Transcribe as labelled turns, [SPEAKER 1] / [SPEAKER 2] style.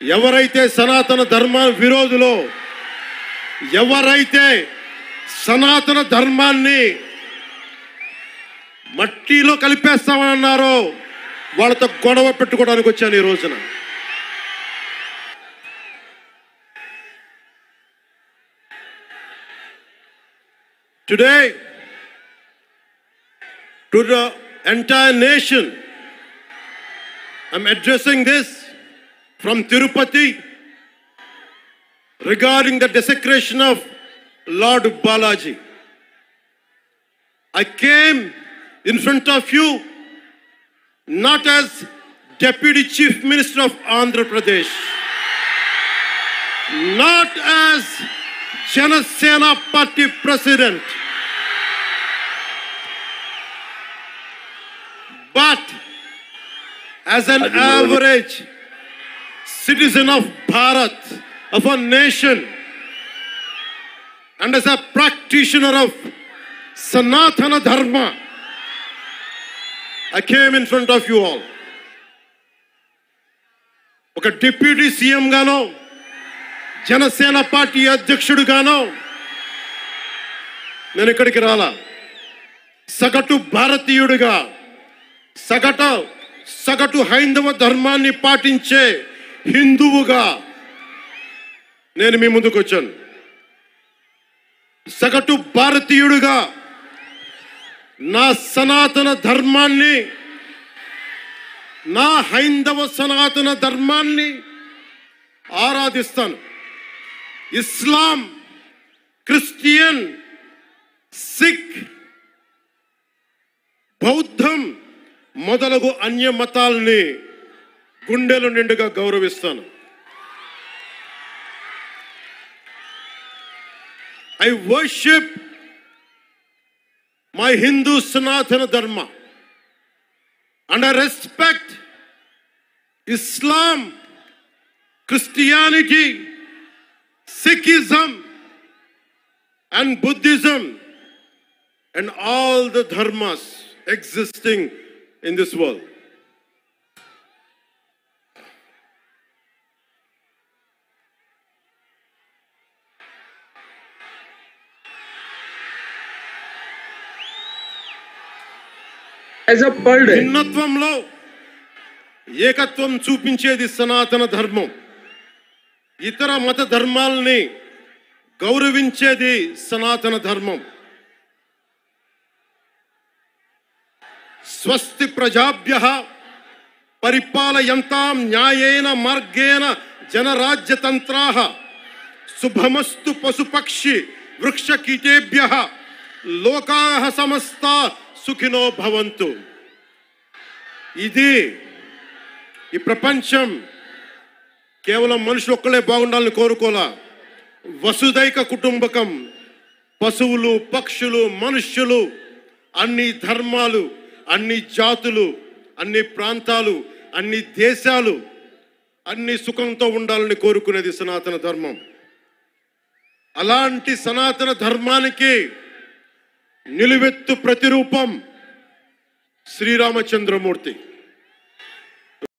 [SPEAKER 1] ఎవరైతే సనాతన ధర్మ విరోధులో ఎవరైతే సనాతన ధర్మాన్ని మట్టిలో కలిపేస్తామని అన్నారో వాళ్ళతో గొడవ పెట్టుకోవడానికి వచ్చాను ఈ రోజున Today, to the entire nation, I'm addressing this from Tirupati regarding the desecration of Lord Balaji. I came in front of you not as Deputy Chief Minister of Andhra Pradesh, not as Janasena Party President, but as an average citizen of Bharat, of a nation, and as a practitioner of Sanatana Dharma, I came in front of you all. ఒక deputy CM గానో Janasena party అధ్యక్షుడుగానో నేను ఇక్కడికి రాలా సగటు భారతీయుడిగా సగటు సగటు హైందవ ధర్మాన్ని పాటించే హిందువుగా నేను మీ ముందుకు వచ్చాను సగటు భారతీయుడిగా నా సనాతన ధర్మాన్ని నా హైందవ సనాతన ధర్మాన్ని ఆరాధిస్తాను ఇస్లాం క్రిస్టియన్ సిక్ బౌద్ధం మొదలగు అన్య మతాల్ని గుండెలు నిండుగా గౌరవిస్తాను I worship my Hindu Sanatana Dharma and I respect Islam Christianity Sikhism and Buddhism and all the dharmas existing in this world.
[SPEAKER 2] as a per day.
[SPEAKER 1] భిన్నత్వంలో ఏకత్వం చూపించేది సనాతన ధర్మం ఇతర మత ధర్మాల్ని గౌరవించేది సనాతన ధర్మం స్వస్తి ప్రజాభ్య పరిపాలయంతాం న్యాయేన మార్గేణ జనరాజ్యతంత్రా శుభమస్తు పశుపక్షి వృక్షకీటేభ్య లోకా సమస్త సుఖినో భవంతు ఇది ఈ ప్రపంచం కేవలం మనుషులు ఒక్కలే బాగుండాలని కోరుకోలా వసుదైక కుటుంబకం పశువులు పక్షులు మనుష్యులు అన్ని ధర్మాలు అన్ని జాతులు అన్ని ప్రాంతాలు అన్ని దేశాలు అన్ని సుఖంతో ఉండాలని కోరుకునేది సనాతన ధర్మం అలాంటి సనాతన ధర్మానికి నిలువెత్తు ప్రతిరూపం శ్రీరామచంద్రమూర్తి